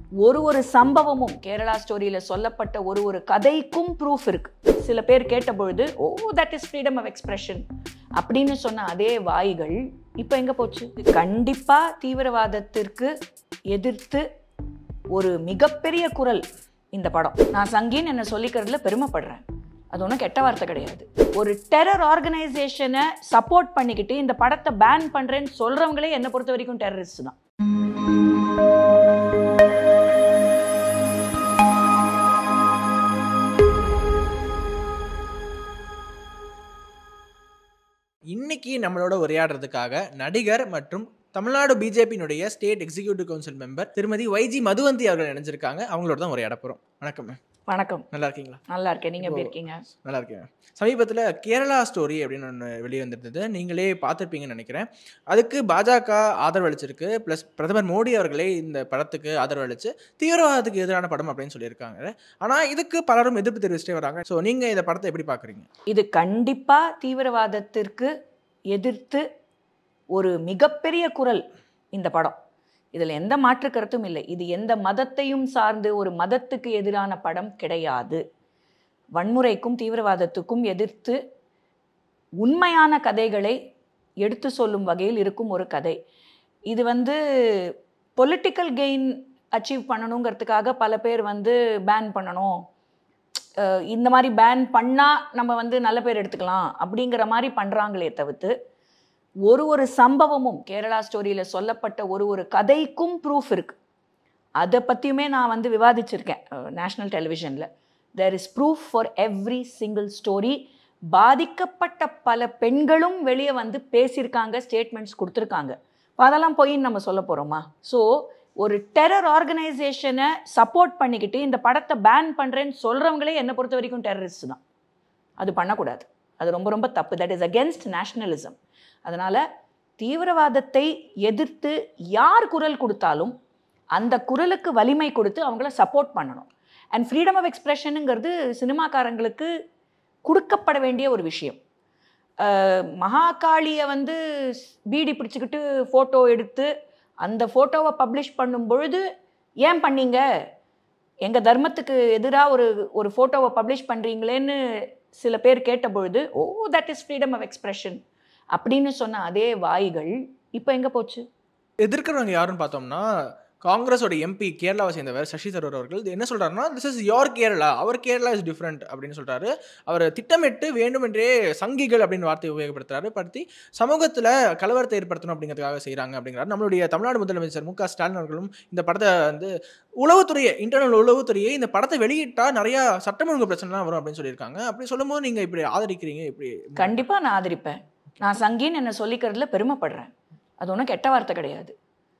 ஒரு ஒரு சம்பவமும் கேரளா ஸ்டோரியில சொல்லப்பட்ட ஒரு ஒரு கதைக்கும் ப்ரூஃப் இருக்கு சில பேர் கேட்ட பொழுது oh that is freedom of expression அப்படின்னு சொன்ன அதே வாய்கள் இப்போ எங்க போச்சு கண்டிப்பா தீவிரவாதத்திற்கு எதிர்த்து ஒரு மிகப்பெரிய குரல் இந்த படம் நான் சங்கின்னு என்ன சொல்லிக்கிறதுல பெருமைப்படுறேன் அது ஒன்றும் கெட்ட வார்த்தை கிடையாது ஒரு டெரர் ஆர்கனைசேஷனை சப்போர்ட் பண்ணிக்கிட்டு இந்த படத்தை பேன் பண்றேன்னு சொல்றவங்களே என்னை பொறுத்த வரைக்கும் டெரரிஸ்ட் தான் இன்னைக்கு நம்மளோட உரையாடுறதுக்காக நடிகர் மற்றும் தமிழ்நாடு பிஜேபியினுடைய ஸ்டேட் எக்ஸிகியூட்டிவ் கவுன்சில் மெம்பர் திருமதி வைஜி மதுவந்தி அவர்கள் நினைச்சிருக்காங்க அவங்களோட தான் உரையாட போறோம் வணக்கம் மேம் வணக்கம் நல்லா இருக்கீங்களா நல்லா இருக்கேன் நீங்க எப்படி இருக்கீங்க நல்லா இருக்கேன் சமீபத்தில் கேரளா ஸ்டோரி அப்படின்னு ஒன்று வெளியே வந்திருந்தது நீங்களே பார்த்துருப்பீங்கன்னு நினைக்கிறேன் அதுக்கு பாஜக ஆதரவு அளிச்சிருக்கு ப்ளஸ் பிரதமர் மோடி அவர்களே இந்த படத்துக்கு ஆதரவு அளிச்சு தீவிரவாதத்துக்கு எதிரான படம் அப்படின்னு சொல்லியிருக்காங்க ஆனால் இதுக்கு பலரும் எதிர்ப்பு தெரிவிச்சிட்டே வராங்க ஸோ நீங்கள் இந்த படத்தை எப்படி பார்க்குறீங்க இது கண்டிப்பா தீவிரவாதத்திற்கு எதிர்த்து ஒரு மிகப்பெரிய குரல் இந்த படம் இதில் எந்த மாற்று கருத்தும் இல்லை இது எந்த மதத்தையும் சார்ந்து ஒரு மதத்துக்கு எதிரான படம் கிடையாது வன்முறைக்கும் தீவிரவாதத்துக்கும் எதிர்த்து உண்மையான கதைகளை எடுத்து சொல்லும் வகையில் இருக்கும் ஒரு கதை இது வந்து பொலிட்டிக்கல் கெயின் அச்சீவ் பண்ணணுங்கிறதுக்காக பல பேர் வந்து பேன் பண்ணணும் அஹ் இந்த மாதிரி பேன் பண்ணால் நம்ம வந்து நல்ல பேர் எடுத்துக்கலாம் அப்படிங்கிற மாதிரி பண்ணுறாங்களே தவிர்த்து ஒரு ஒரு சம்பவமும் கேரளா ஸ்டோரியில் சொல்லப்பட்ட ஒரு ஒரு கதைக்கும் ப்ரூஃப் இருக்குது அதை பற்றியுமே நான் வந்து விவாதிச்சிருக்கேன் நேஷ்னல் டெலிவிஷனில் there is proof for every single story பாதிக்கப்பட்ட பல பெண்களும் வெளியே வந்து பேசியிருக்காங்க ஸ்டேட்மெண்ட்ஸ் கொடுத்துருக்காங்க அதெல்லாம் பொய்ன்னு நம்ம சொல்ல போகிறோமா ஸோ ஒரு டெரர் ஆர்கனைசேஷனை சப்போர்ட் பண்ணிக்கிட்டு இந்த படத்தை பேன் பண்ணுறேன்னு சொல்கிறவங்களே என்னை பொறுத்த வரைக்கும் டெரரிஸ்ட் தான் அது பண்ணக்கூடாது அது ரொம்ப ரொம்ப தப்பு தட் இஸ் அகேன்ஸ்ட் நேஷ்னலிசம் அதனால் தீவிரவாதத்தை எதிர்த்து யார் குரல் கொடுத்தாலும் அந்த குரலுக்கு வலிமை கொடுத்து அவங்கள சப்போர்ட் பண்ணணும் அண்ட் ஃப்ரீடம் ஆஃப் எக்ஸ்பிரஷனுங்கிறது சினிமாக்காரங்களுக்கு கொடுக்கப்பட வேண்டிய ஒரு விஷயம் அஹ், மகாகாளியை வந்து பீடி பிடிச்சிக்கிட்டு ஃபோட்டோ எடுத்து அந்த ஃபோட்டோவை பப்ளிஷ் பண்ணும் பொழுது ஏன் பண்ணீங்க எங்கள் தர்மத்துக்கு எதிராக ஒரு ஒரு ஃபோட்டோவை பப்ளிஷ் பண்ணுறீங்களேன்னு சில பேர் கேட்ட பொழுது oh that is freedom of expression அப்படின்னு சொன்ன அதே வாய்கள் இப்போ எங்கே போச்சு எதிர்க்கிறவங்க யாருன்னு பார்த்தோம்னா காங்கிரஸோட எம்பி கேரளாவை சேர்ந்தவர் சசி தரூர் அவர்கள் இது என்ன சொல்றாருன்னா திஸ் இஸ் யோர் கேரளா அவர் கேரளா இஸ் டிஃப்ரெண்ட் அப்படின்னு சொல்றாரு அவர் திட்டமிட்டு வேண்டுமென்றே சங்கிகள் அப்படின்னு வார்த்தை உபயோகப்படுத்துறாரு படுத்தி சமூகத்தில் கலவரத்தை ஏற்படுத்தணும் அப்படிங்கிறதுக்காக செய்கிறாங்க அப்படிங்கிறார் நம்மளுடைய தமிழ்நாடு முதலமைச்சர் மு க ஸ்டாலின் அவர்களும் இந்த படத்தை வந்து உளவுத்துறையை இன்டர்னல் உளவுத்துறையை இந்த படத்தை வெளியிட்டா நிறைய சட்டம் ஒழுங்கு பிரச்சனைலாம் வரும் அப்படின்னு சொல்லியிருக்காங்க அப்படி சொல்லும்போது நீங்க இப்படி ஆதரிக்கிறீங்க இப்படி கண்டிப்பாக நான் ஆதரிப்பேன் நான் சங்கின்னு என்ன சொல்லிக்கிறதுல பெருமைப்படுறேன் அது ஒன்றும் கெட்ட வார்த்தை கிடையாது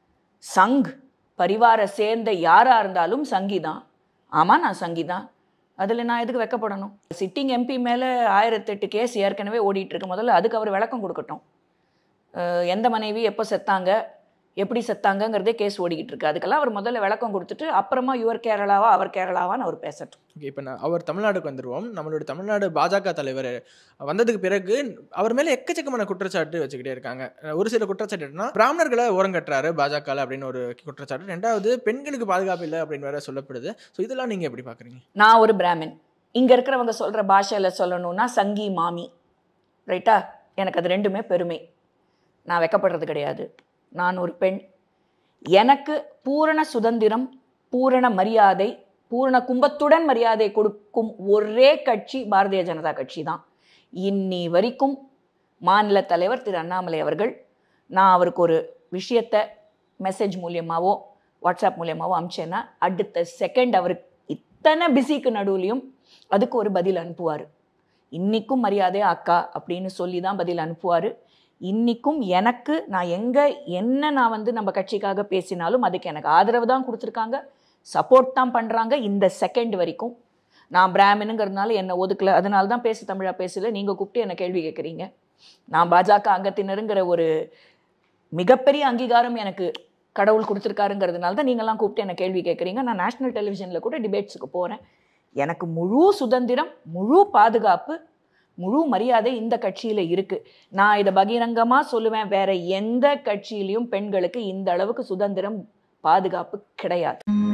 சங் பரிவாரை சேர்ந்த யாராக இருந்தாலும் சங்கி தான் ஆமாம் நான் சங்கி தான் அதில் நான் எதுக்கு வெக்கப்படணும் சிட்டிங் எம்பி மேலே ஆயிரத்தெட்டு கேஸ் ஏற்கனவே ஓடிட்டு இருக்கு முதல்ல அதுக்கு அவர் விளக்கம் கொடுக்கட்டும் அஹ் எந்த மனைவி எப்போ செத்தாங்க எப்படி செத்தாங்கங்கிறதே கேஸ் ஓடிக்கிட்டு இருக்கு அதுக்கெல்லாம் அவர் முதல்ல விளக்கம் கொடுத்துட்டு அப்புறமா யுவர் கேரளாவா அவர் கேரளாவான்னு அவர் பேசட்டும் ஓகே இப்போ நான் அவர் தமிழ்நாடுக்கு வந்துருவோம் நம்மளுடைய தமிழ்நாடு பாஜக தலைவர் வந்ததுக்கு பிறகு அவர் மேலே எக்கச்சக்கமான குற்றச்சாட்டு வச்சுக்கிட்டே இருக்காங்க அஹ் ஒரு சில குற்றச்சாட்டு என்னன்னா பிராமணர்களை ஓரங்கட்டுறாரு பாஜக அப்படின்னு ஒரு குற்றச்சாட்டு ரெண்டாவது பெண்களுக்கு பாதுகாப்பு இல்லை அப்படின்னு வேற சொல்லப்படுது ஸோ இதெல்லாம் நீங்கள் எப்படி பார்க்குறீங்க நான் ஒரு பிராமின் இங்கே இருக்கிறவங்க சொல்கிற பாஷையில் சொல்லணும்னா சங்கி மாமி ரைட்டா எனக்கு அது ரெண்டுமே பெருமை நான் வெக்கப்படுறது கிடையாது நான் ஒரு பெண் எனக்கு பூரண சுதந்திரம் பூரண மரியாதை பூரண கும்பத்துடன் மரியாதை கொடுக்கும் ஒரே கட்சி பாரதிய ஜனதா கட்சி தான் இன்னி வரைக்கும் மாநில தலைவர் திரு அண்ணாமலை அவர்கள் நான் அவருக்கு ஒரு விஷயத்தை மெசேஜ் மூலியமாவோ வாட்ஸ்அப் மூலியமாவோ அமிச்சேன்னா அடுத்த செகண்ட் அவருக்கு இத்தனை பிஸிக்கு நடுவுலையும் அதுக்கு ஒரு பதில் அனுப்புவார் இன்னிக்கும் மரியாதை அக்கா அப்படின்னு சொல்லி தான் பதில் அனுப்புவார் இன்னிக்கும் எனக்கு நான் எங்கே என்ன நான் வந்து நம்ம கட்சிக்காக பேசினாலும் அதுக்கு எனக்கு ஆதரவு தான் கொடுத்துருக்காங்க சப்போர்ட் தான் பண்ணுறாங்க இந்த செகண்ட் வரைக்கும் நான் பிராமினுங்கிறதுனால என்னை ஒதுக்கல அதனால தான் பேசு தமிழா பேசல நீங்கள் கூப்பிட்டு என்னை கேள்வி கேட்குறீங்க நான் பாஜக அங்கத்தினருங்கிற ஒரு மிகப்பெரிய அங்கீகாரம் எனக்கு கடவுள் கொடுத்துருக்காருங்கிறதுனால தான் நீங்கள்லாம் கூப்பிட்டு என்னை கேள்வி கேட்குறீங்க நான் நேஷ்னல் டெலிவிஷனில் கூட டிபேட்ஸுக்கு போகிறேன் எனக்கு முழு சுதந்திரம் முழு பாதுகாப்பு முழு மரியாதை இந்த கட்சியில் இருக்குது நான் இதை பகிரங்கமாக சொல்லுவேன் வேற எந்த கட்சியிலையும் பெண்களுக்கு இந்த அளவுக்கு சுதந்திரம் பாதுகாப்பு கிடையாது